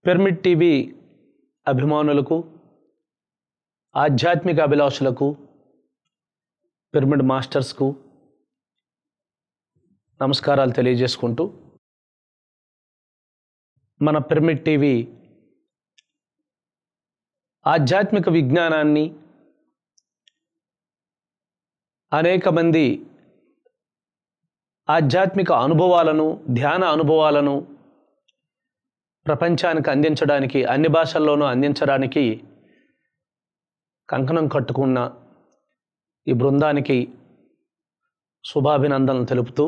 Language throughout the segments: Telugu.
పిరమిడ్ టీవీ అభిమానులకు ఆధ్యాత్మిక అభిలాషులకు పిరమిడ్ మాస్టర్స్కు నమస్కారాలు తెలియజేసుకుంటూ మన పిరమిడ్ టీవీ ఆధ్యాత్మిక విజ్ఞానాన్ని అనేక మంది ఆధ్యాత్మిక అనుభవాలను ధ్యాన అనుభవాలను ప్రపంచానికి అందించడానికి అన్ని భాషల్లోనూ అందించడానికి కంకణం కట్టుకున్న ఈ బృందానికి శుభాభినందనలు తెలుపుతూ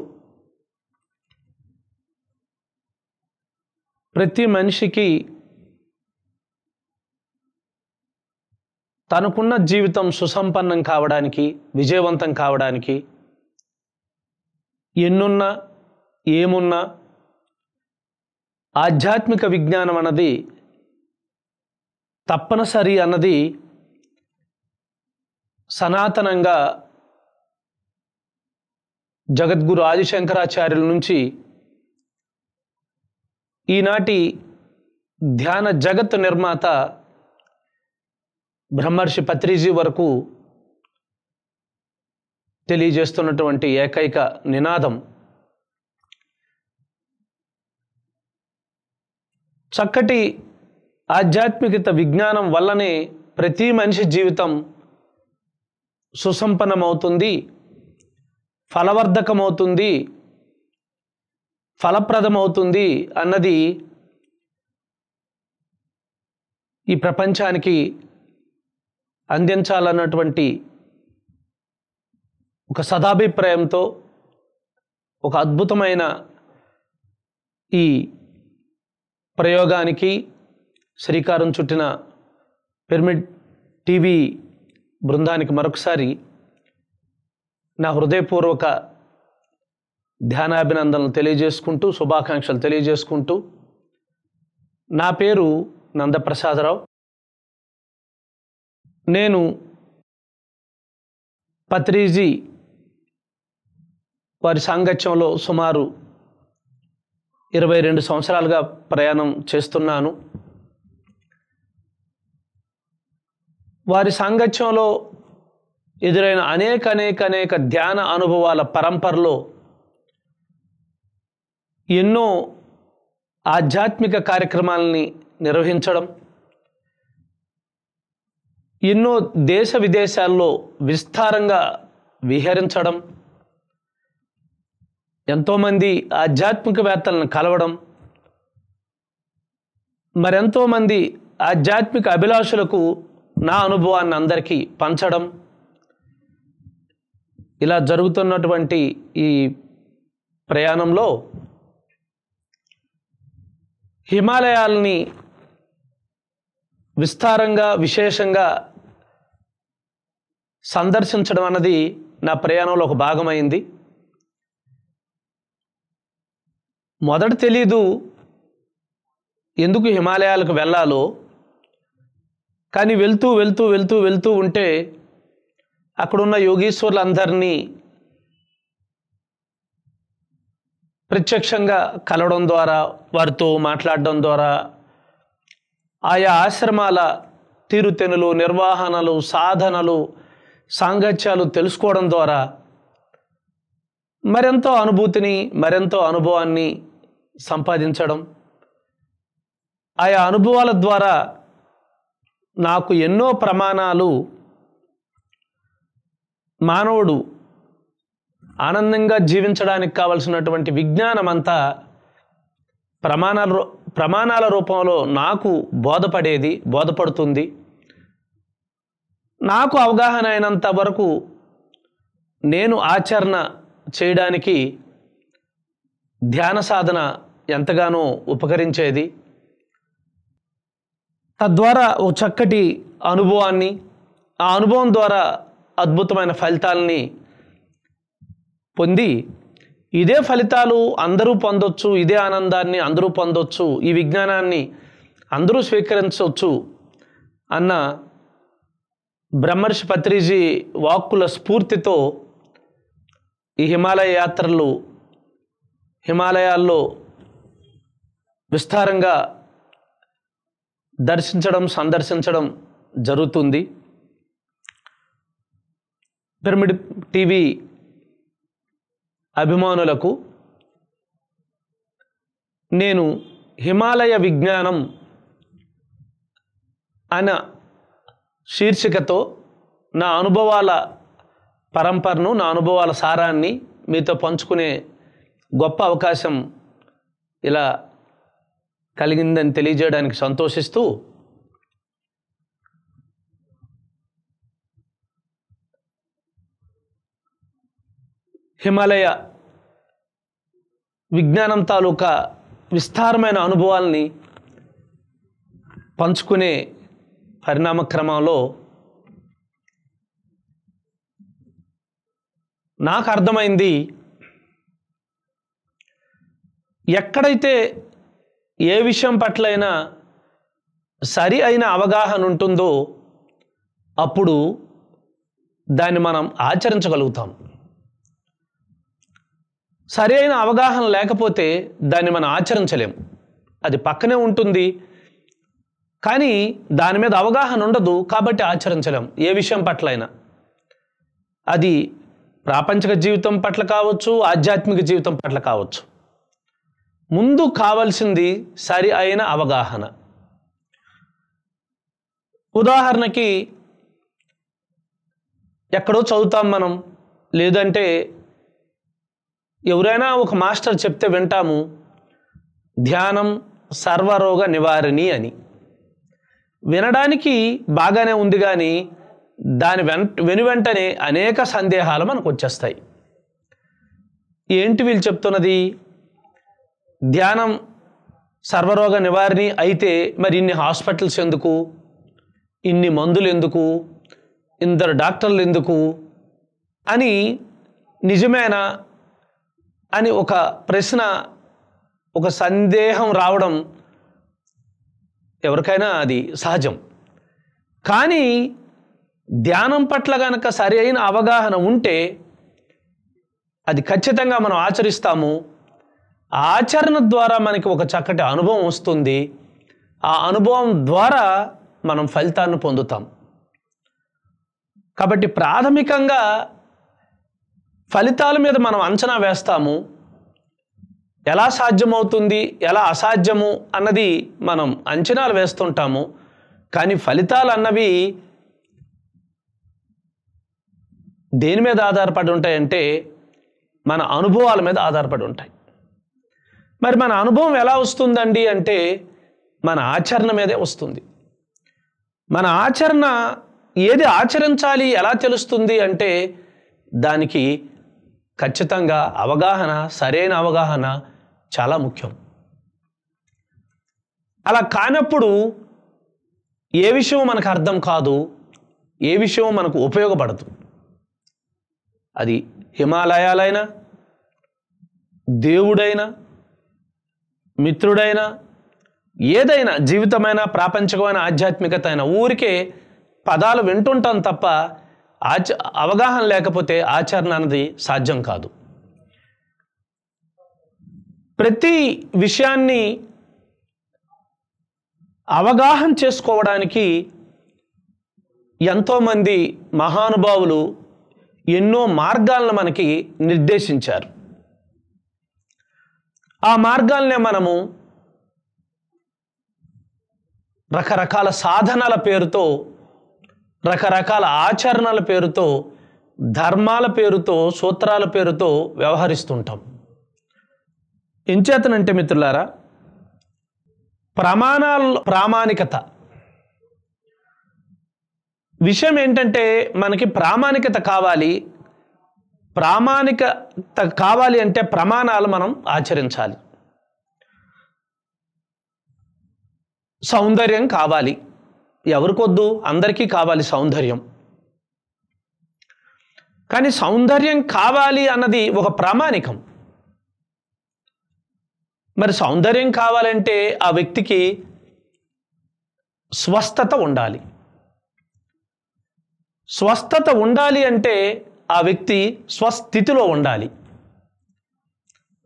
ప్రతి మనిషికి తనకున్న జీవితం సుసంపన్నం కావడానికి విజయవంతం కావడానికి ఎన్నున్నా ఏమున్నా ఆధ్యాత్మిక విజ్ఞానం అన్నది తప్పనిసరి అన్నది సనాతనంగా జగద్గురు ఆదిశంకరాచార్యుల నుంచి ఈనాటి ధ్యాన జగత్ నిర్మాత బ్రహ్మర్షి పత్రిజీ వరకు తెలియజేస్తున్నటువంటి ఏకైక నినాదం చక్కటి ఆధ్యాత్మికత విజ్ఞానం వల్లనే ప్రతి మనిషి జీవితం సుసంపన్నమవుతుంది ఫలవర్ధకమవుతుంది ఫలప్రదమవుతుంది అన్నది ఈ ప్రపంచానికి అందించాలన్నటువంటి ఒక సదాభిప్రాయంతో ఒక అద్భుతమైన ఈ ప్రయోగానికి శ్రీకారం చుట్టిన పిరమిడ్ టీవీ బృందానికి మరొకసారి నా హృదయపూర్వక ధ్యానాభినందనలు తెలియజేసుకుంటూ శుభాకాంక్షలు తెలియజేసుకుంటూ నా పేరు నందప్రసాదరావు నేను పత్రిజీ వారి సాంగత్యంలో సుమారు ఇరవై రెండు సంవత్సరాలుగా ప్రయాణం చేస్తున్నాను వారి సాంగత్యంలో ఎదురైన అనేక అనేక అనేక ధ్యాన అనుభవాల పరంపరలో ఎన్నో ఆధ్యాత్మిక కార్యక్రమాలని నిర్వహించడం ఎన్నో దేశ విదేశాల్లో విస్తారంగా విహరించడం ఎంతోమంది ఆధ్యాత్మికవేత్తలను కలవడం మరెంతోమంది ఆధ్యాత్మిక అభిలాషులకు నా అనుభవాన్ని అందరికీ పంచడం ఇలా జరుగుతున్నటువంటి ఈ ప్రయాణంలో హిమాలయాల్ని విస్తారంగా విశేషంగా సందర్శించడం అన్నది నా ప్రయాణంలో ఒక భాగమైంది మొదట తెలీదు ఎందుకు హిమాలయాలకు వెళ్ళాలో కానీ వెళ్తూ వెళ్తూ వెళ్తూ వెళ్తూ ఉంటే అక్కడున్న యోగీశ్వరులందరినీ ప్రత్యక్షంగా కలవడం ద్వారా వారితో మాట్లాడడం ద్వారా ఆయా ఆశ్రమాల తీరుతెనులు నిర్వహణలు సాధనలు సాంగత్యాలు తెలుసుకోవడం ద్వారా మరెంతో అనుభూతిని మరెంతో అనుభవాన్ని సంపాదించడం ఆయా అనుభవాల ద్వారా నాకు ఎన్నో ప్రమాణాలు మానవుడు ఆనందంగా జీవించడానికి కావలసినటువంటి విజ్ఞానం అంతా ప్రమాణాల రూ- ప్రమాణాల రూపంలో నాకు బోధపడేది బోధపడుతుంది నాకు అవగాహన అయినంత వరకు నేను ఆచరణ చేయడానికి ధ్యాన సాధన ఎంతగానో ఉపకరించేది తద్వారా ఓ చక్కటి అనుభవాన్ని ఆ అనుభవం ద్వారా అద్భుతమైన ఫలితాలని పొంది ఇదే ఫలితాలు అందరూ పొందొచ్చు ఇదే ఆనందాన్ని అందరూ పొందొచ్చు ఈ విజ్ఞానాన్ని అందరూ స్వీకరించవచ్చు అన్న బ్రహ్మర్షి పత్రిజీ వాక్కుల స్ఫూర్తితో ఈ హిమాలయ యాత్రలు హిమాలయాల్లో విస్తారంగా దర్శించడం సందర్శించడం జరుగుతుంది పిరమిడ్ టీవీ అభిమానులకు నేను హిమాలయ విజ్ఞానం అన్న శీర్షికతో నా అనుభవాల పరంపరను నా అనుభవాల సారాన్ని మీతో పంచుకునే గొప్ప అవకాశం ఇలా కలిగిందని తెలియజేయడానికి సంతోషిస్తూ హిమాలయ విజ్ఞానం తాలూకా విస్తారమైన అనుభవాల్ని పంచుకునే పరిణామ క్రమంలో నాకు అర్థమైంది ఎక్కడైతే ఏ విషయం పట్లైనా సరి అయిన అవగాహన ఉంటుందో అప్పుడు దాన్ని మనం ఆచరించగలుగుతాం సరి అయిన అవగాహన లేకపోతే దాన్ని మనం ఆచరించలేం అది పక్కనే ఉంటుంది కానీ దాని మీద అవగాహన ఉండదు కాబట్టి ఆచరించలేం ఏ విషయం పట్లైనా అది ప్రాపంచిక జీవితం పట్ల కావచ్చు ఆధ్యాత్మిక జీవితం పట్ల కావచ్చు ముందు కావలసింది సరి అయిన అవగాహన ఉదాహరణకి ఎక్కడో చదువుతాం మనం లేదంటే ఎవరైనా ఒక మాస్టర్ చెప్తే వింటాము ధ్యానం సర్వరోగ నివారణి అని వినడానికి బాగానే ఉంది కానీ దాని వెంట వెను వెంటనే అనేక సందేహాలు మనకు వచ్చేస్తాయి ఏంటి వీళ్ళు చెప్తున్నది ధ్యానం సర్వరోగ నివారణి అయితే మరి ఇన్ని హాస్పిటల్స్ ఎందుకు ఇన్ని మందులు ఎందుకు ఇందరు డాక్టర్లు ఎందుకు అని నిజమేనా అని ఒక ప్రశ్న ఒక సందేహం రావడం ఎవరికైనా అది సహజం కానీ ధ్యానం పట్ల గనక సరి అయిన అవగాహన ఉంటే అది ఖచ్చితంగా మనం ఆచరిస్తాము ఆ ఆచరణ ద్వారా మనకి ఒక చక్కటి అనుభవం వస్తుంది ఆ అనుభవం ద్వారా మనం ఫలితాన్ని పొందుతాం కాబట్టి ప్రాథమికంగా ఫలితాల మీద మనం అంచనా వేస్తాము ఎలా సాధ్యమవుతుంది ఎలా అసాధ్యము అన్నది మనం అంచనాలు వేస్తుంటాము కానీ ఫలితాలు అన్నవి దేని మీద ఆధారపడి ఉంటాయంటే మన అనుభవాల మీద ఆధారపడి ఉంటాయి మరి మన అనుభవం ఎలా వస్తుందండి అంటే మన ఆచరణ మీదే వస్తుంది మన ఆచరణ ఏది ఆచరించాలి ఎలా తెలుస్తుంది అంటే దానికి ఖచ్చితంగా అవగాహన సరైన అవగాహన చాలా ముఖ్యం అలా కానప్పుడు ఏ విషయం మనకు అర్థం కాదు ఏ విషయం మనకు ఉపయోగపడదు అది హిమాలయాలైనా దేవుడైనా మిత్రుడైనా ఏదైనా జీవితమైన ప్రాపంచికమైన ఆధ్యాత్మికత అయినా ఊరికే పదాలు వింటుంటాం తప్ప ఆచ అవగాహన లేకపోతే ఆచరణ అన్నది సాధ్యం కాదు ప్రతి విషయాన్ని అవగాహన చేసుకోవడానికి ఎంతోమంది మహానుభావులు ఎన్నో మార్గాలను మనకి నిర్దేశించారు ఆ మార్గాలనే మనము రకరకాల సాధనాల పేరుతో రకరకాల ఆచరణల పేరుతో ధర్మాల పేరుతో సూత్రాల పేరుతో వ్యవహరిస్తుంటాం ఎంచేతనంటే మిత్రులారా ప్రమాణాల ప్రామాణికత విషయం ఏంటంటే మనకి ప్రామాణికత కావాలి ప్రామాణికత కావాలి అంటే ప్రమాణాలు మనం ఆచరించాలి సౌందర్యం కావాలి ఎవరికొద్దు అందరికీ కావాలి సౌందర్యం కానీ సౌందర్యం కావాలి అన్నది ఒక ప్రామాణికం మరి సౌందర్యం కావాలంటే ఆ వ్యక్తికి స్వస్థత ఉండాలి స్వస్థత ఉండాలి అంటే ఆ వ్యక్తి స్వస్థితిలో ఉండాలి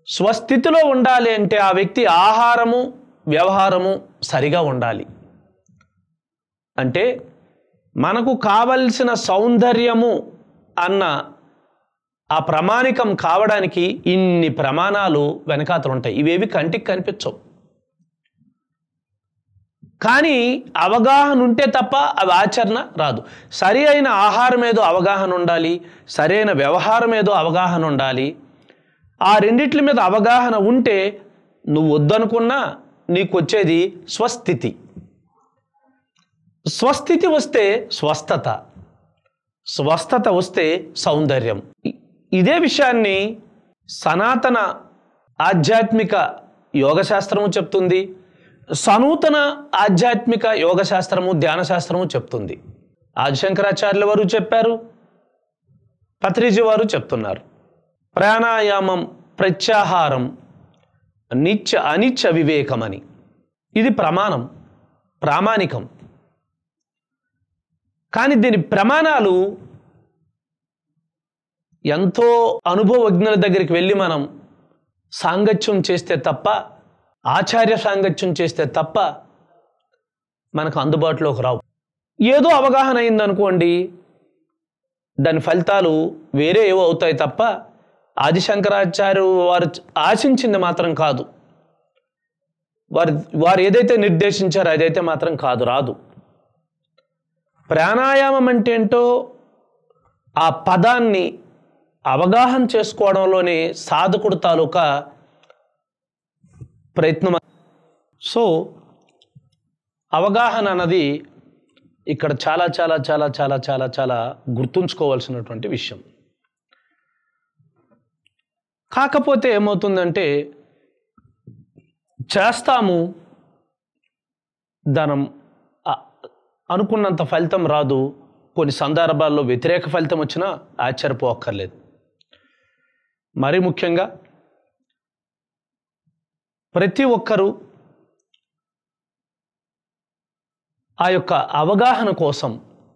స్వస్థితిలో ఉండాలి అంటే ఆ వ్యక్తి ఆహారము వ్యవహారము సరిగా ఉండాలి అంటే మనకు కావలసిన సౌందర్యము అన్న ఆ ప్రమాణికం కావడానికి ఇన్ని ప్రమాణాలు వెనకాతలు ఉంటాయి ఇవేవి కంటికి కనిపించవు కానీ అవగాహన ఉంటే తప్ప అవి ఆచరణ రాదు సరి అయిన ఆహారం ఏదో అవగాహన ఉండాలి సరైన వ్యవహారం ఏదో అవగాహన ఉండాలి ఆ రెండిట్ల మీద అవగాహన ఉంటే నువ్వు వద్దనుకున్నా నీకు వచ్చేది స్వస్థితి స్వస్థితి వస్తే స్వస్థత స్వస్థత వస్తే సౌందర్యం ఇ- ఇదే విషయాన్ని సనాతన ఆధ్యాత్మిక యోగశాస్త్రము చెప్తుంది సనూతన ఆధ్యాత్మిక యోగశాస్త్రము ధ్యానశాస్త్రము చెప్తుంది ఆదిశంకరాచార్యుల వారు చెప్పారు పత్రిజీ వారు చెప్తున్నారు ప్రాణాయామం ప్రత్యాహారం నిత్య అనిత్య వివేకమని ఇది ప్రమాణం ప్రామాణికం కానీ దీని ప్రమాణాలు ఎంతో అనుభవజ్ఞుల దగ్గరికి వెళ్ళి మనం సాంగత్యం చేస్తే తప్ప ఆచార్య సాంగత్యం చేస్తే తప్ప మనకు అందుబాటులోకి రావు ఏదో అవగాహన అయిందనుకోండి దాని ఫలితాలు వేరే ఏవో అవుతాయి తప్ప ఆదిశంకరాచార్య వారు ఆశించింది మాత్రం కాదు వారు వారు ఏదైతే నిర్దేశించారో అదైతే మాత్రం కాదు రాదు ప్రాణాయామం అంటే ఏంటో ఆ పదాన్ని అవగాహన చేసుకోవడంలోనే సాధకుడు తాలూకా ప్రయత్నం సో అవగాహన అన్నది ఇక్కడ చాలా చాలా చాలా చాలా చాలా చాలా గుర్తుంచుకోవాల్సినటువంటి విషయం కాకపోతే ఏమవుతుందంటే చేస్తాము ధనం అ- అనుకున్నంత ఫలితం రాదు కొన్ని సందర్భాల్లో వ్యతిరేక ఫలితం వచ్చినా ఆశ్చర్యపోక్కర్లేదు మరి ముఖ్యంగా ప్రతి ఒక్కరూ ఆ యొక్క అవగాహన కోసం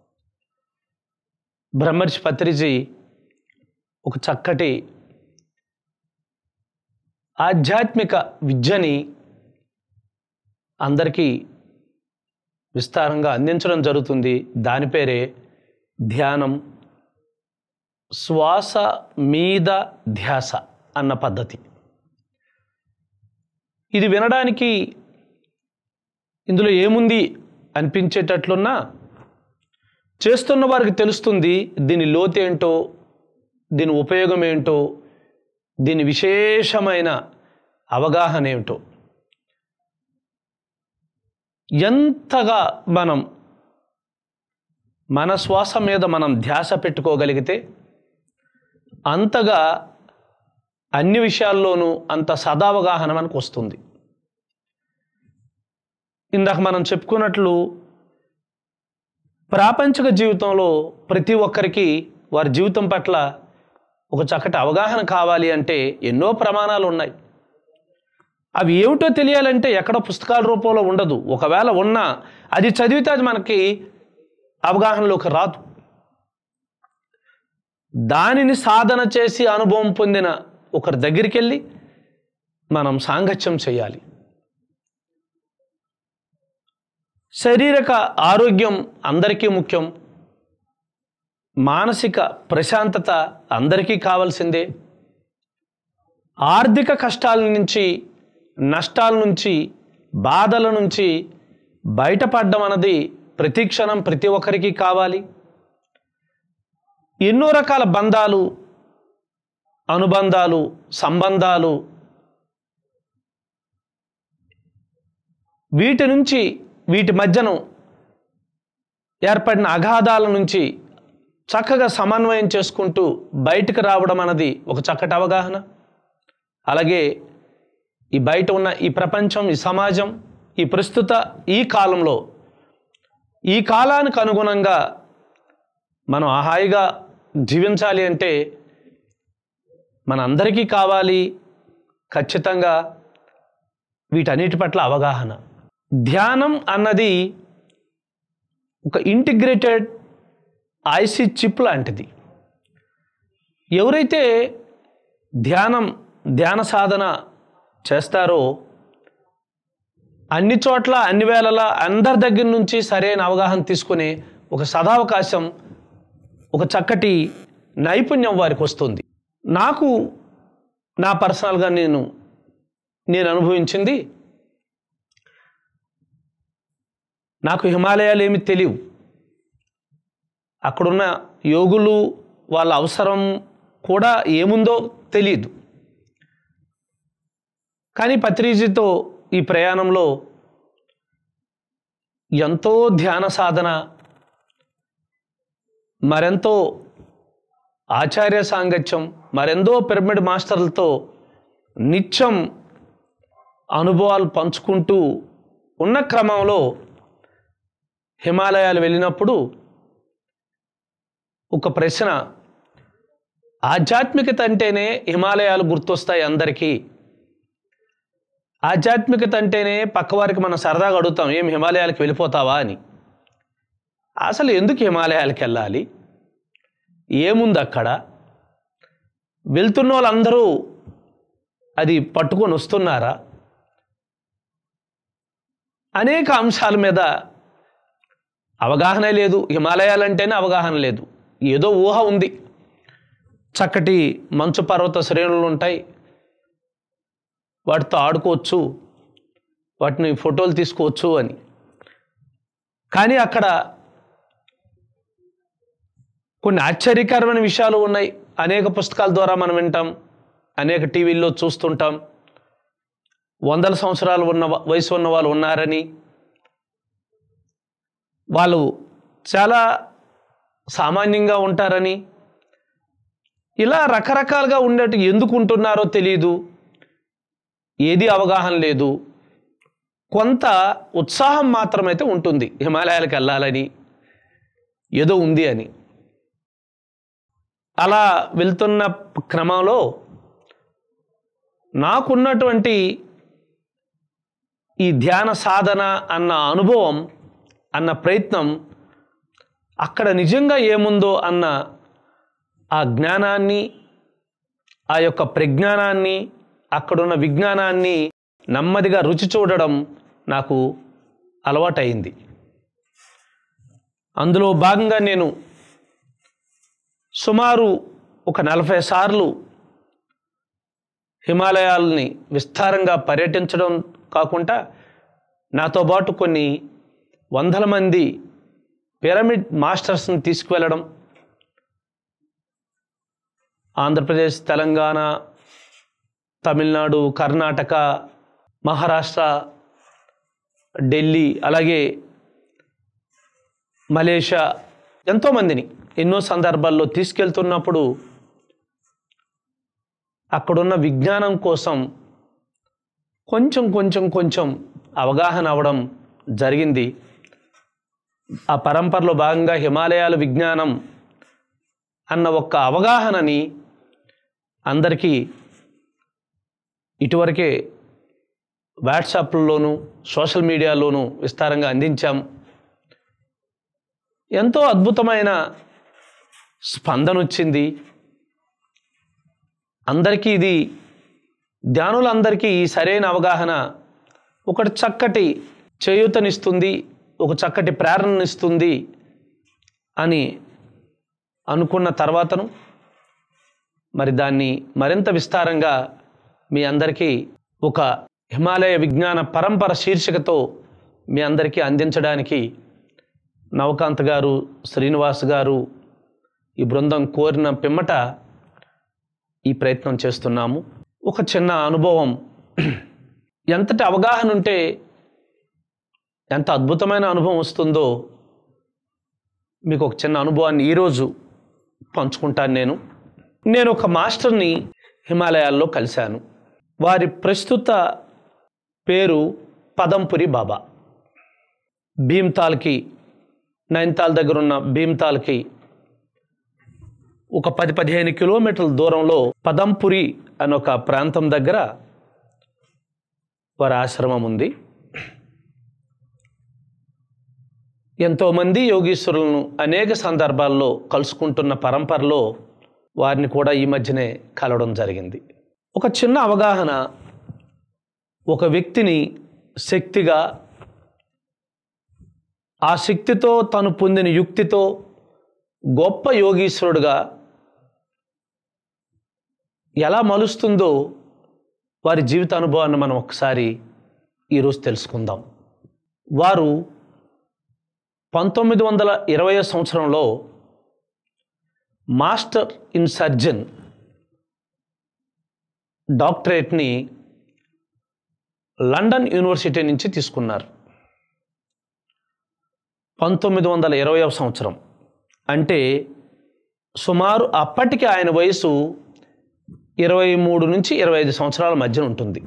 బ్రహ్మర్షి పత్రిజీ ఒక చక్కటి ఆధ్యాత్మిక విద్యని అందరికీ విస్తారంగా అందించడం జరుగుతుంది దాని పేరే ధ్యానం శ్వాస మీద ధ్యాస అన్న పద్ధతి ఇది వినడానికి ఇందులో ఏముంది అనిపించేటట్లున్నా చేస్తున్న వారికి తెలుస్తుంది దీని లోతేంటో దీని ఉపయోగం ఏంటో దీని విశేషమైన అవగాహన ఏమిటో ఎంతగా మనం మన శ్వాస మీద మనం ధ్యాస పెట్టుకోగలిగితే అంతగా అన్ని విషయాల్లోనూ అంత సదావగాహన మనకు వస్తుంది ఇందాక మనం చెప్పుకున్నట్లు ప్రాపంచిక జీవితంలో ప్రతి ఒక్కరికి వారి జీవితం పట్ల ఒక చక్కటి అవగాహన కావాలి అంటే ఎన్నో ప్రమాణాలు ఉన్నాయి అవి ఏమిటో తెలియాలంటే ఎక్కడ పుస్తకాల రూపంలో ఉండదు ఒకవేళ ఉన్నా అది చదివితే అది మనకి అవగాహనలోకి రాదు దానిని సాధన చేసి అనుభవం పొందిన ఒకరి దగ్గరికి వెళ్ళి మనం సాంగత్యం చేయాలి శారీరక ఆరోగ్యం అందరికీ ముఖ్యం మానసిక ప్రశాంతత అందరికీ కావాల్సిందే ఆర్థిక కష్టాల నుంచి నష్టాల నుంచి బాధల నుంచి బయటపడడం అన్నది ప్రతి క్షణం ప్రతి ఒక్కరికి కావాలి ఎన్నో రకాల బంధాలు అనుబంధాలు సంబంధాలు వీటి నుంచి వీటి మధ్యను ఏర్పడిన అగాధాల నుంచి చక్కగా సమన్వయం చేసుకుంటూ బయటకు రావడం అన్నది ఒక చక్కటి అవగాహన అలాగే ఈ బయట ఉన్న ఈ ప్రపంచం ఈ సమాజం ఈ ప్రస్తుత ఈ కాలంలో ఈ కాలానికి అనుగుణంగా మనం హాయిగా జీవించాలి అంటే మన అందరికీ కావాలి ఖచ్చితంగా వీటన్నిటి పట్ల అవగాహన ధ్యానం అన్నది ఒక ఇంటిగ్రేటెడ్ ఐసీ చిప్ లాంటిది ఎవరైతే ధ్యానం ధ్యాన సాధన చేస్తారో అన్ని చోట్ల అన్ని వేళలా అందరి దగ్గర నుంచి సరైన అవగాహన తీసుకునే ఒక సదావకాశం ఒక చక్కటి నైపుణ్యం వారికి వస్తుంది నాకు నా పర్సనల్గా నేను నేను అనుభవించింది నాకు హిమాలయాలు ఏమి తెలియవు అక్కడున్న యోగులు వాళ్ళ అవసరం కూడా ఏముందో తెలియదు కానీ పత్రిజీతో ఈ ప్రయాణంలో ఎంతో ధ్యాన సాధన మరెంతో ఆచార్య సాంగత్యం మరెంతో పిరమిడ్ మాస్టర్లతో నిత్యం అనుభవాలు పంచుకుంటూ ఉన్న క్రమంలో హిమాలయాలు వెళ్ళినప్పుడు ఒక ప్రశ్న ఆధ్యాత్మికత అంటేనే హిమాలయాలు గుర్తొస్తాయి అందరికీ ఆధ్యాత్మికత అంటేనే పక్కవారికి మనం సరదాగా అడుగుతాం ఏం హిమాలయాలకు వెళ్ళిపోతావా అని అసలు ఎందుకు హిమాలయాలకు వెళ్ళాలి ఏముంది అక్కడ వెళ్తున్న వాళ్ళందరూ అది పట్టుకొని వస్తున్నారా అనేక అంశాల మీద అవగాహన లేదు హిమాలయాలంటేనే అవగాహన లేదు ఏదో ఊహ ఉంది చక్కటి మంచు పర్వత శ్రేణులు ఉంటాయి వాటితో ఆడుకోవచ్చు వాటిని ఫోటోలు తీసుకోవచ్చు అని కానీ అక్కడ కొన్ని ఆశ్చర్యకరమైన విషయాలు ఉన్నాయి అనేక పుస్తకాల ద్వారా మనం వింటాం అనేక టీవీల్లో చూస్తుంటాం వందల సంవత్సరాలు ఉన్న వయసు ఉన్న వాళ్ళు ఉన్నారని వాళ్ళు చాలా సామాన్యంగా ఉంటారని ఇలా రకరకాలుగా ఉండేట్టు ఎందుకు ఉంటున్నారో తెలియదు ఏది అవగాహన లేదు కొంత ఉత్సాహం మాత్రమైతే ఉంటుంది హిమాలయాలకు వెళ్ళాలని ఏదో ఉంది అని అలా వెళ్తున్న క్రమంలో నాకున్నటువంటి ఈ ధ్యాన సాధన అన్న అనుభవం అన్న ప్రయత్నం అక్కడ నిజంగా ఏముందో అన్న ఆ జ్ఞానాన్ని ఆ యొక్క ప్రజ్ఞానాన్ని అక్కడున్న విజ్ఞానాన్ని నెమ్మదిగా రుచి చూడడం నాకు అలవాటైంది అందులో భాగంగా నేను సుమారు ఒక నలభై సార్లు హిమాలయాల్ని విస్తారంగా పర్యటించడం కాకుండా నాతో పాటు కొన్ని వందల మంది పిరమిడ్ మాస్టర్స్ని తీసుకువెళ్ళడం ఆంధ్రప్రదేశ్ తెలంగాణ తమిళనాడు కర్ణాటక మహారాష్ట్ర ఢిల్లీ అలాగే మలేషియా ఎంతోమందిని ఎన్నో సందర్భాల్లో తీసుకెళ్తున్నప్పుడు అక్కడున్న విజ్ఞానం కోసం కొంచెం కొంచెం కొంచెం అవగాహన అవ్వడం జరిగింది ఆ పరంపరలో భాగంగా హిమాలయాల విజ్ఞానం అన్న ఒక్క అవగాహనని అందరికీ ఇటువరకే వాట్సాప్లోను సోషల్ మీడియాలోనూ విస్తారంగా అందించాం ఎంతో అద్భుతమైన స్పందన వచ్చింది అందరికీ ఇది ధ్యానులందరికీ ఈ సరైన అవగాహన ఒకటి చక్కటి చేయూతనిస్తుంది ఒక చక్కటి ప్రేరణనిస్తుంది అని అనుకున్న తర్వాతను మరి దాన్ని మరింత విస్తారంగా మీ అందరికీ ఒక హిమాలయ విజ్ఞాన పరంపర శీర్షికతో మీ అందరికీ అందించడానికి నవకాంత్ గారు శ్రీనివాస్ గారు ఈ బృందం కోరిన పిమ్మట ఈ ప్రయత్నం చేస్తున్నాము ఒక చిన్న అనుభవం ఎంతటి అవగాహన ఉంటే ఎంత అద్భుతమైన అనుభవం వస్తుందో మీకు ఒక చిన్న అనుభవాన్ని ఈరోజు పంచుకుంటాను నేను నేను ఒక మాస్టర్ని హిమాలయాల్లో కలిశాను వారి ప్రస్తుత పేరు పదంపురి బాబా భీమ్తాల్కి నైన్తాల్ దగ్గర ఉన్న భీమ్తాల్కి ఒక పది పదిహేను కిలోమీటర్ల దూరంలో పదంపురి అనే ఒక ప్రాంతం దగ్గర వారి ఆశ్రమం ఉంది ఎంతోమంది యోగీశ్వరులను అనేక సందర్భాల్లో కలుసుకుంటున్న పరంపరలో వారిని కూడా ఈ మధ్యనే కలవడం జరిగింది ఒక చిన్న అవగాహన ఒక వ్యక్తిని శక్తిగా ఆ శక్తితో తను పొందిన యుక్తితో గొప్ప యోగీశ్వరుడుగా ఎలా మలుస్తుందో వారి జీవిత అనుభవాన్ని మనం ఒకసారి ఈరోజు తెలుసుకుందాం వారు పంతొమ్మిది వందల ఇరవై సంవత్సరంలో మాస్టర్ ఇన్ సర్జన్ డాక్టరేట్ని లండన్ యూనివర్సిటీ నుంచి తీసుకున్నారు పంతొమ్మిది వందల ఇరవైవ సంవత్సరం అంటే సుమారు అప్పటికి ఆయన వయసు ఇరవై మూడు నుంచి ఇరవై ఐదు సంవత్సరాల మధ్యన ఉంటుంది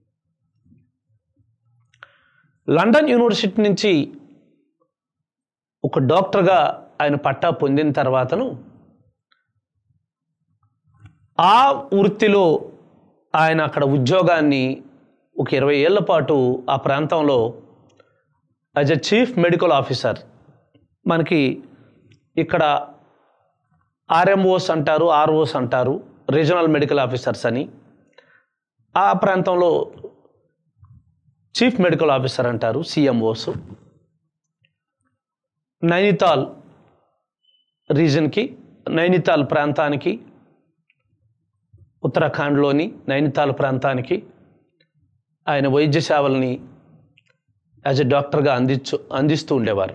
లండన్ యూనివర్సిటీ నుంచి ఒక డాక్టర్గా ఆయన పట్టా పొందిన తర్వాతను ఆ వృత్తిలో ఆయన అక్కడ ఉద్యోగాన్ని ఒక ఇరవై ఏళ్ల పాటు ఆ ప్రాంతంలో as a chief medical officer మనకి ఇక్కడ ఆర్ఎంఓస్ అంటారు ఆర్ఓస్ అంటారు రీజనల్ మెడికల్ ఆఫీసర్స్ అని ఆ ప్రాంతంలో చీఫ్ మెడికల్ ఆఫీసర్ అంటారు సిఎంఓస్ నైనితాల్ రీజన్కి నైనితాల్ ప్రాంతానికి ఉత్తరాఖండ్లోని నైనితాల్ ప్రాంతానికి ఆయన వైద్య సేవల్ని యాజ్ ఎ డాక్టర్గా అందించు అందిస్తూ ఉండేవారు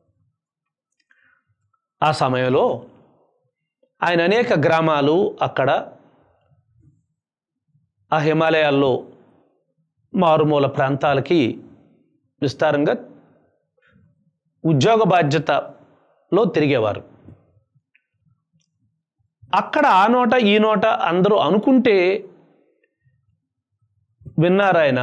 ఆ సమయంలో ఆయన అనేక గ్రామాలు అక్కడ ఆ హిమాలయాల్లో మారుమూల ప్రాంతాలకి విస్తారంగా ఉద్యోగ బాధ్యతలో తిరిగేవారు అక్కడ ఆ నోట ఈ నోట అందరూ అనుకుంటే విన్నారాయన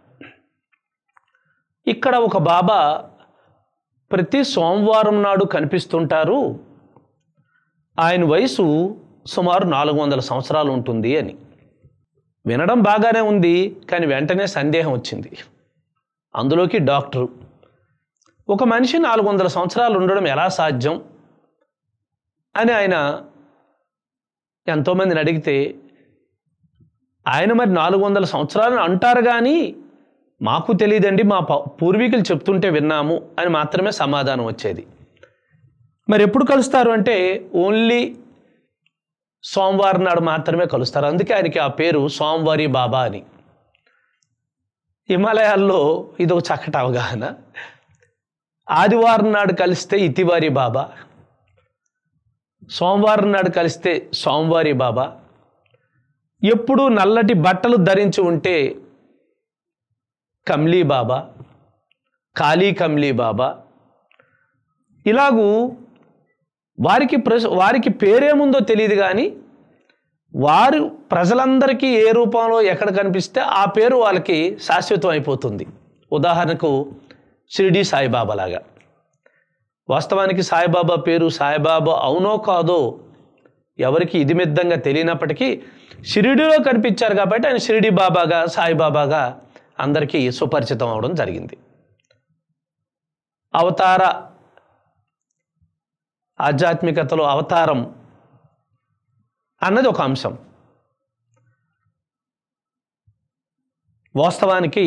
ఇక్కడ ఒక బాబా ప్రతి సోమవారం నాడు కనిపిస్తుంటారు ఆయన వయసు సుమారు నాలుగు వందల సంవత్సరాలు ఉంటుంది అని వినడం బాగానే ఉంది కానీ వెంటనే సందేహం వచ్చింది అందులోకి డాక్టరు ఒక మనిషి నాలుగు వందల సంవత్సరాలు ఉండడం ఎలా సాధ్యం అని ఆయన ఎంతోమందిని అడిగితే ఆయన మరి నాలుగు వందల సంవత్సరాలు అంటారు కానీ మాకు తెలియదండి మా ప- పూర్వీకులు చెప్తుంటే విన్నాము అని మాత్రమే సమాధానం వచ్చేది మరి ఎప్పుడు కలుస్తారు అంటే ఓన్లీ సోమవారం నాడు మాత్రమే కలుస్తారు అందుకే ఆయనకి ఆ పేరు సోమవారి బాబా అని హిమాలయాల్లో ఇది ఒక చక్కటి అవగాహన ఆదివారం నాడు కలిస్తే ఇతివారి బాబా సోమవారం నాడు కలిస్తే సోమవారి బాబా ఎప్పుడూ నల్లటి బట్టలు ధరించి ఉంటే కమ్లీ బాబా కాళీ కమ్లీ బాబా ఇలాగూ వారికి ప్రజ వారికి పేరేముందో తెలియదు కానీ వారు ప్రజలందరికీ ఏ రూపంలో ఎక్కడ కనిపిస్తే ఆ పేరు వాళ్ళకి శాశ్వతం అయిపోతుంది ఉదాహరణకు షిరిడి సాయిబాబా లాగా వాస్తవానికి సాయిబాబా పేరు సాయిబాబా అవునో కాదో ఎవరికి ఇది మిద్దంగా తెలియనప్పటికీ షిరిడిలో కనిపించారు కాబట్టి ఆయన షిరిడి బాబాగా సాయిబాబాగా అందరికీ సుపరిచితం అవడం జరిగింది అవతార ఆధ్యాత్మికతలో అవతారం అన్నది ఒక అంశం వాస్తవానికి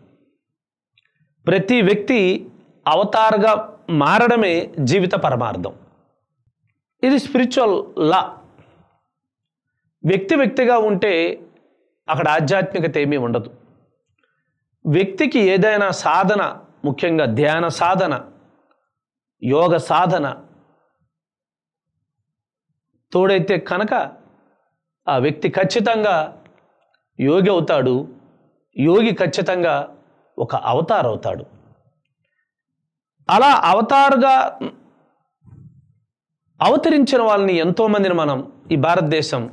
ప్రతి వ్యక్తి అవతారగా మారడమే జీవిత పరమార్థం ఇది స్పిరిచువల్ లా వ్యక్తి వ్యక్తిగా ఉంటే అక్కడ ఆధ్యాత్మికత ఏమీ ఉండదు వ్యక్తికి ఏదైనా సాధన ముఖ్యంగా ధ్యాన సాధన యోగ సాధన తోడైతే కనుక ఆ వ్యక్తి ఖచ్చితంగా యోగి అవుతాడు యోగి ఖచ్చితంగా ఒక అవతార్ అవుతాడు అలా అవతారుగా అవతరించిన వాళ్ళని ఎంతోమందిని మనం ఈ భారతదేశం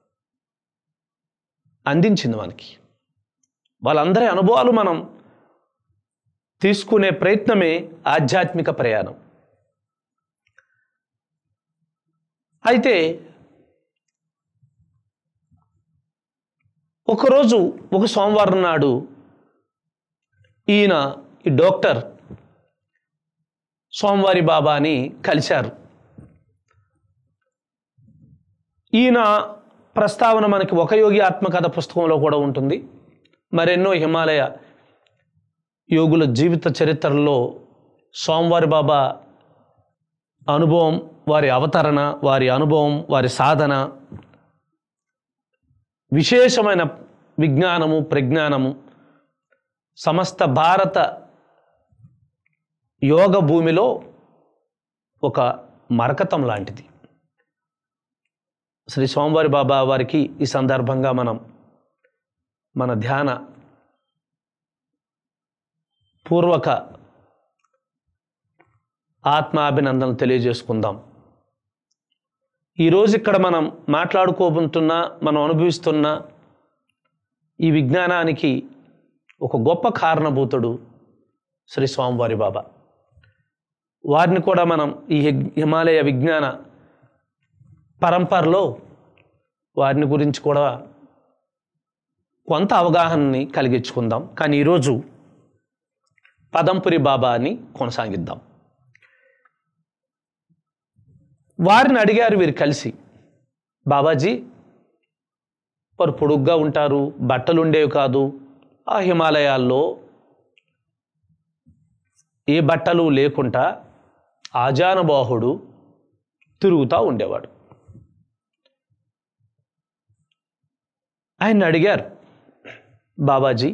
అందించింది మనకి వాళ్ళందరి అనుభవాలు మనం తీసుకునే ప్రయత్నమే ఆధ్యాత్మిక ప్రయాణం అయితే ఒకరోజు ఒక సోమవారం నాడు ఈయన ఈ డాక్టర్ సోమవారి బాబాని కలిశారు ఈయన ప్రస్తావన మనకి ఒక యోగి ఆత్మకథ పుస్తకంలో కూడా ఉంటుంది మరెన్నో హిమాలయ యోగుల జీవిత చరిత్రలో సోమవారి బాబా అనుభవం వారి అవతరణ వారి అనుభవం వారి సాధన విశేషమైన విజ్ఞానము ప్రజ్ఞానము సమస్త భారత యోగ భూమిలో ఒక మరకతం లాంటిది శ్రీ స్వామివారి బాబా వారికి ఈ సందర్భంగా మనం మన ధ్యాన పూర్వక ఆత్మాభినందనలు తెలియజేసుకుందాం ఈరోజు ఇక్కడ మనం మాట్లాడుకోబోతున్న మనం అనుభవిస్తున్న ఈ విజ్ఞానానికి ఒక గొప్ప కారణభూతుడు శ్రీ స్వామివారి బాబా వారిని కూడా మనం ఈ హిగ్- హిమాలయ విజ్ఞాన పరంపరలో వారిని గురించి కూడా కొంత అవగాహనని కలిగించుకుందాం కానీ ఈరోజు పదంపురి బాబాని కొనసాగిద్దాం వారిని అడిగారు వీరు కలిసి బాబాజీ వారు పొడుగ్గా ఉంటారు బట్టలు ఉండేవి కాదు ఆ హిమాలయాల్లో ఏ బట్టలు లేకుండా ఆజానబాహుడు తిరుగుతూ ఉండేవాడు ఆయన అడిగారు బాబాజీ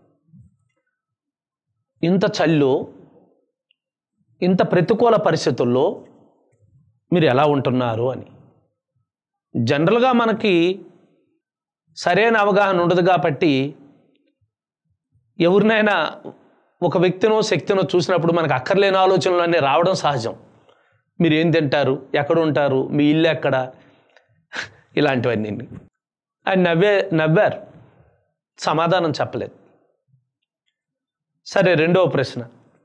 ఇంత చలిలో ఇంత ప్రతికూల పరిస్థితుల్లో మీరు ఎలా ఉంటున్నారు అని జనరల్గా మనకి సరైన అవగాహన ఉండదు కాబట్టి ఎవరినైనా ఒక వ్యక్తినో శక్తినో చూసినప్పుడు మనకు అక్కర్లేని ఆలోచనలు అన్నీ రావడం సహజం మీరు ఏం తింటారు ఎక్కడ ఉంటారు మీ ఇల్లు ఎక్కడ ఇలాంటివన్నీ ఆయన నవ్వే నవ్వారు సమాధానం చెప్పలేదు సరే రెండవ ప్రశ్న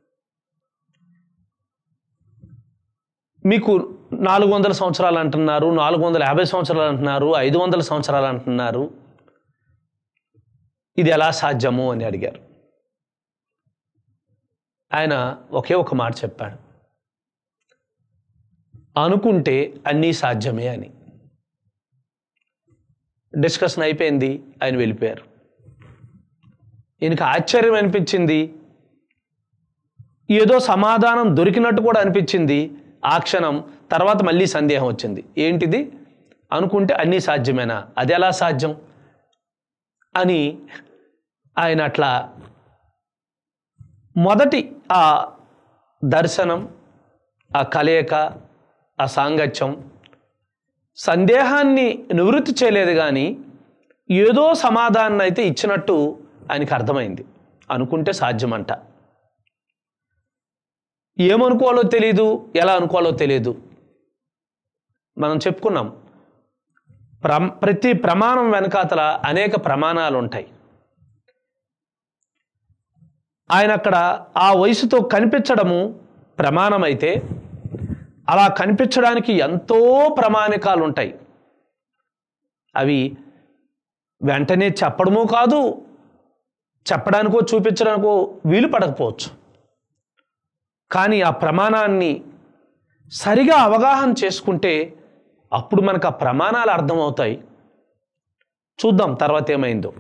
మీకు నాలుగు వందల సంవత్సరాలు అంటున్నారు నాలుగు వందల యాభై సంవత్సరాలు అంటున్నారు ఐదు వందల సంవత్సరాలు అంటున్నారు ఇది ఎలా సాధ్యము అని అడిగారు ఆయన ఒకే ఒక మాట చెప్పాడు అనుకుంటే అన్నీ సాధ్యమే అని డిస్కషన్ అయిపోయింది ఆయన వెళ్ళిపోయారు ఈయనకి ఆశ్చర్యం అనిపించింది ఏదో సమాధానం దొరికినట్టు కూడా అనిపించింది ఆ క్షణం తర్వాత మళ్ళీ సందేహం వచ్చింది ఏంటిది అనుకుంటే అన్నీ సాధ్యమేనా అది ఎలా సాధ్యం అని ఆయన అట్లా మొదటి ఆ దర్శనం ఆ కలయిక ఆ సాంగత్యం సందేహాన్ని నివృత్తి చేయలేదు కానీ ఏదో సమాధానం అయితే ఇచ్చినట్టు ఆయనకి అర్థమైంది అనుకుంటే సాధ్యమంట ఏమనుకోవాలో తెలియదు ఎలా అనుకోవాలో తెలియదు మనం చెప్పుకున్నాం ప్ర ప్రతి ప్రమాణం వెనకాతల అనేక ప్రమాణాలు ఉంటాయి ఆయన అక్కడ ఆ వయసుతో కనిపించడము ప్రమాణమైతే అలా కనిపించడానికి ఎంతో ప్రమాణికాలు ఉంటాయి అవి వెంటనే చెప్పడము కాదు చెప్పడానికో చూపించడానికో వీలు పడకపోవచ్చు కానీ ఆ ప్రమాణాన్ని సరిగా అవగాహన చేసుకుంటే అప్పుడు మనకు ఆ ప్రమాణాలు అర్థమవుతాయి చూద్దాం తర్వాత ఏమైందో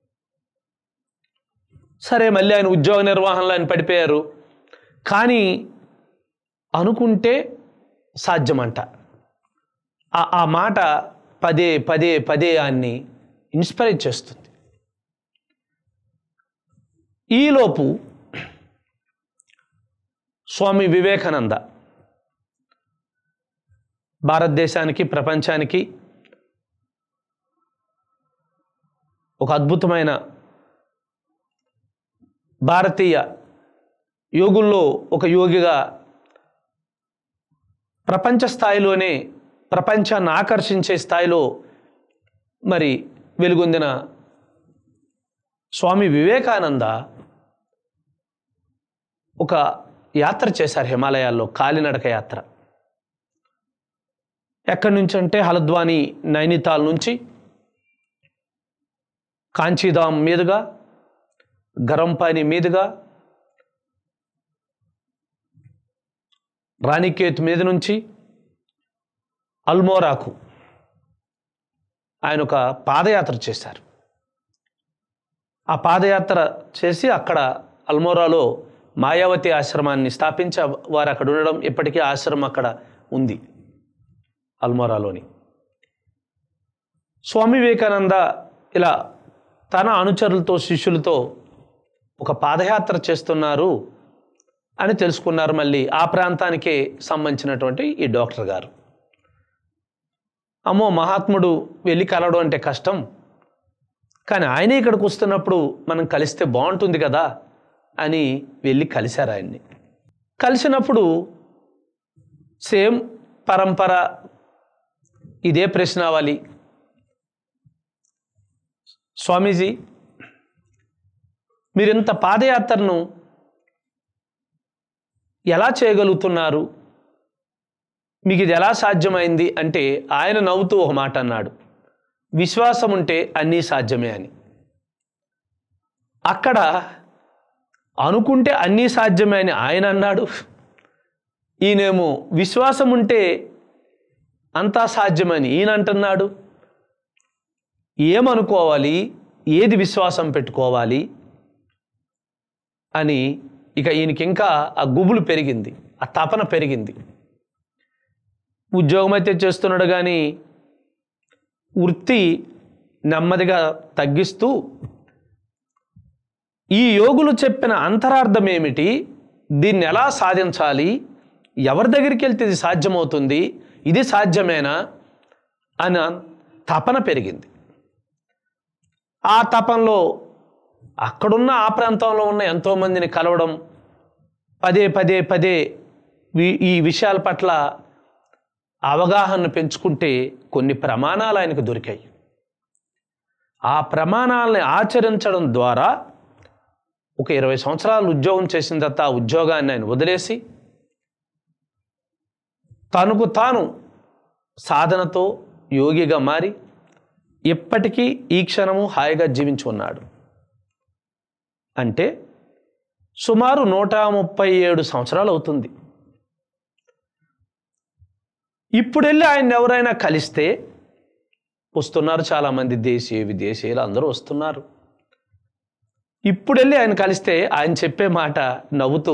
సరే మళ్ళీ ఆయన ఉద్యోగ నిర్వహణలో ఆయన పడిపోయారు కానీ అనుకుంటే సాధ్యమంట ఆ ఆ మాట పదే పదే పదే ఆయన్ని ఇన్స్పైర్ చేస్తుంది ఈలోపు స్వామి వివేకానంద భారతదేశానికి ప్రపంచానికి ఒక అద్భుతమైన భారతీయ యోగుల్లో ఒక యోగిగా ప్రపంచ స్థాయిలోనే ప్రపంచాన్ని ఆకర్షించే స్థాయిలో మరి వెలుగొందిన స్వామి వివేకానంద ఒక యాత్ర చేశారు హిమాలయాల్లో కాలినడక యాత్ర ఎక్కడి నుంచి అంటే హలద్వాని నైనితాల్ నుంచి కాంచీధామ్ మీదుగా గరంపాని మీదుగా రాణికేత్ మీద నుంచి అల్మోరాకు ఆయన ఒక పాదయాత్ర చేశారు ఆ పాదయాత్ర చేసి అక్కడ అల్మోరాలో మాయావతి ఆశ్రమాన్ని స్థాపించి వారు అక్కడ ఉండడం ఇప్పటికీ ఆశ్రమం అక్కడ ఉంది అల్మోరాలోని స్వామి వివేకానంద ఇలా తన అనుచరులతో శిష్యులతో ఒక పాదయాత్ర చేస్తున్నారు అని తెలుసుకున్నారు మళ్ళీ ఆ ప్రాంతానికే సంబంధించినటువంటి ఈ డాక్టర్ గారు అమ్మో మహాత్ముడు వెళ్ళి కలవడం అంటే కష్టం కానీ ఆయనే ఇక్కడికి వస్తున్నప్పుడు మనం కలిస్తే బాగుంటుంది కదా అని వెళ్ళి కలిశారు ఆయన్ని కలిసినప్పుడు సేమ్ పరంపర ఇదే ప్రశ్నావళి స్వామీజీ మీరు ఇంత పాదయాత్రను ఎలా చేయగలుగుతున్నారు మీకు ఇది ఎలా సాధ్యమైంది అంటే ఆయన నవ్వుతూ ఒక మాట అన్నాడు విశ్వాసం ఉంటే అన్నీ సాధ్యమే అని అక్కడ అనుకుంటే అన్నీ సాధ్యమే అని ఆయన అన్నాడు ఈయనేమో విశ్వాసం ఉంటే అంతా సాధ్యమని ఈయన అంటున్నాడు ఏమనుకోవాలి ఏది విశ్వాసం పెట్టుకోవాలి అని ఇక ఈయనకి ఇంకా ఆ గుబులు పెరిగింది ఆ తపన పెరిగింది ఉద్యోగం అయితే చేస్తున్నాడు కానీ వృత్తి నెమ్మదిగా తగ్గిస్తూ ఈ యోగులు చెప్పిన అంతరార్థం ఏమిటి దీన్ని ఎలా సాధించాలి ఎవరి దగ్గరికి వెళ్తే ఇది సాధ్యమవుతుంది ఇది సాధ్యమేనా అన్న తపన పెరిగింది ఆ తపంలో అక్కడున్న ఆ ప్రాంతంలో ఉన్న ఎంతోమందిని కలవడం పదే పదే పదే వి- ఈ విషయాల పట్ల అవగాహన పెంచుకుంటే కొన్ని ప్రమాణాలు ఆయనకు దొరికాయి ఆ ప్రమాణాలని ఆచరించడం ద్వారా ఒక ఇరవై సంవత్సరాలు ఉద్యోగం చేసిన తర్వాత ఆ ఉద్యోగాన్ని ఆయన వదిలేసి తనకు తాను సాధనతో యోగిగా మారి ఇప్పటికీ ఈ క్షణము హాయిగా జీవించి ఉన్నాడు అంటే సుమారు నూట ముప్పై ఏడు సంవత్సరాలు అవుతుంది ఇప్పుడు వెళ్ళి ఆయన ఎవరైనా కలిస్తే వస్తున్నారు చాలామంది దేశీయ విదేశీయులు అందరూ వస్తున్నారు ఇప్పుడు వెళ్ళి ఆయన కలిస్తే ఆయన చెప్పే మాట నవ్వుతూ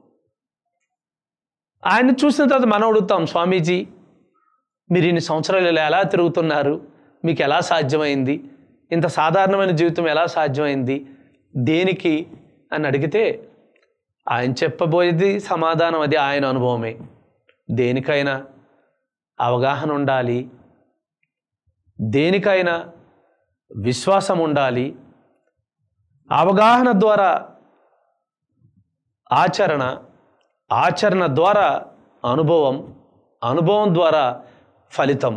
ఆయన చూసిన తర్వాత మనం అడుగుతాం స్వామీజీ మీరు ఇన్ని సంవత్సరాలు ఇలా ఎలా తిరుగుతున్నారు మీకు ఎలా సాధ్యమైంది ఇంత సాధారణమైన జీవితం ఎలా సాధ్యమైంది దేనికి అని అడిగితే ఆయన చెప్పబోయేది సమాధానం అది ఆయన అనుభవమే దేనికైనా అవగాహన ఉండాలి దేనికైనా విశ్వాసం ఉండాలి అవగాహన ద్వారా ఆచరణ ఆచరణ ద్వారా అనుభవం అనుభవం ద్వారా ఫలితం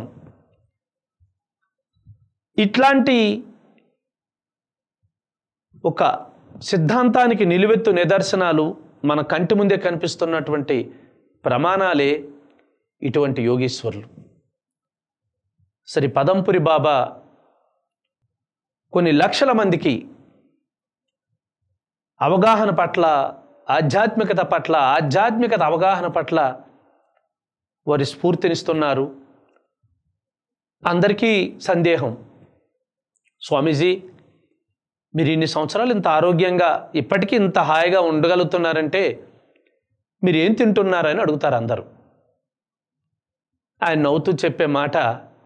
ఇట్లాంటి ఒక సిద్ధాంతానికి నిలువెత్తు నిదర్శనాలు మన కంటి ముందే కనిపిస్తున్నటువంటి ప్రమాణాలే ఇటువంటి యోగీశ్వరులు శ్రీ పదంపురి బాబా కొన్ని లక్షల మందికి అవగాహన పట్ల ఆధ్యాత్మికత పట్ల ఆధ్యాత్మికత అవగాహన పట్ల వారి స్ఫూర్తినిస్తున్నారు అందరికీ సందేహం స్వామీజీ మీరు ఇన్ని సంవత్సరాలు ఇంత ఆరోగ్యంగా ఇప్పటికీ ఇంత హాయిగా ఉండగలుగుతున్నారంటే మీరు ఏం తింటున్నారని అడుగుతారు అందరూ ఆయన నవ్వుతూ చెప్పే మాట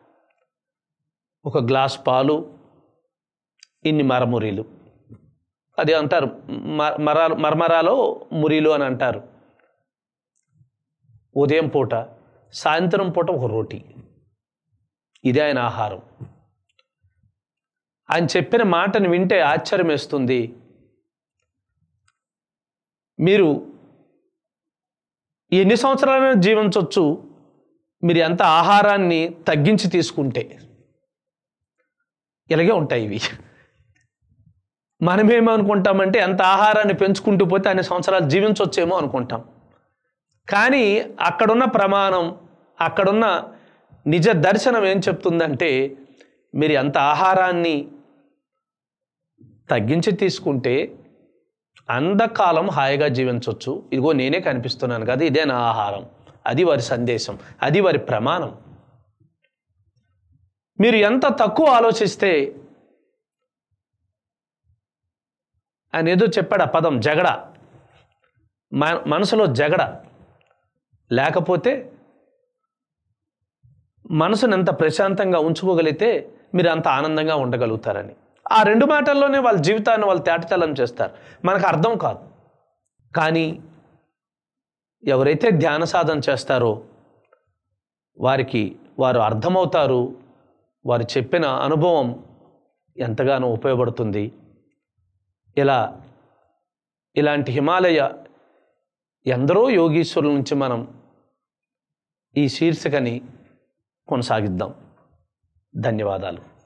ఒక గ్లాస్ పాలు ఇన్ని మరమురీలు అది అంటారు మ- మర మర్మరాలో మురీలు అని అంటారు ఉదయం పూట సాయంత్రం పూట ఒక రోటీ ఇదే ఆయన ఆహారం ఆయన చెప్పిన మాటను వింటే ఆశ్చర్యం వేస్తుంది మీరు ఎన్ని సంవత్సరాలైనా జీవించవచ్చు మీరు ఎంత ఆహారాన్ని తగ్గించి తీసుకుంటే ఇలాగే ఉంటాయి ఇవి మనమేమనుకుంటామంటే ఎంత ఆహారాన్ని పెంచుకుంటూ పోతే అన్ని సంవత్సరాలు జీవించవచ్చేమో అనుకుంటాం కానీ అక్కడున్న ప్రమాణం అక్కడున్న నిజ దర్శనం ఏం చెప్తుందంటే మీరు ఎంత ఆహారాన్ని తగ్గించి తీసుకుంటే అంతకాలం హాయిగా జీవించవచ్చు ఇదిగో నేనే కనిపిస్తున్నాను కదా ఇదే నా ఆహారం అది వారి సందేశం అది వారి ప్రమాణం మీరు ఎంత తక్కువ ఆలోచిస్తే ఆయన ఏదో చెప్పాడు ఆ పదం జగడ మ- మనసులో జగడ లేకపోతే మనసును ఎంత ప్రశాంతంగా ఉంచుకోగలిగితే మీరు అంత ఆనందంగా ఉండగలుగుతారని ఆ రెండు మాటల్లోనే వాళ్ళ జీవితాన్ని వాళ్ళు తేటతెల్లం చేస్తారు మనకు అర్థం కాదు కానీ ఎవరైతే ధ్యాన సాధన చేస్తారో వారికి వారు అర్థమవుతారు వారు చెప్పిన అనుభవం ఎంతగానో ఉపయోగపడుతుంది ఇలా ఇలాంటి హిమాలయ ఎందరో యోగీశ్వరుల నుంచి మనం ఈ శీర్షికని కొనసాగిద్దాం ధన్యవాదాలు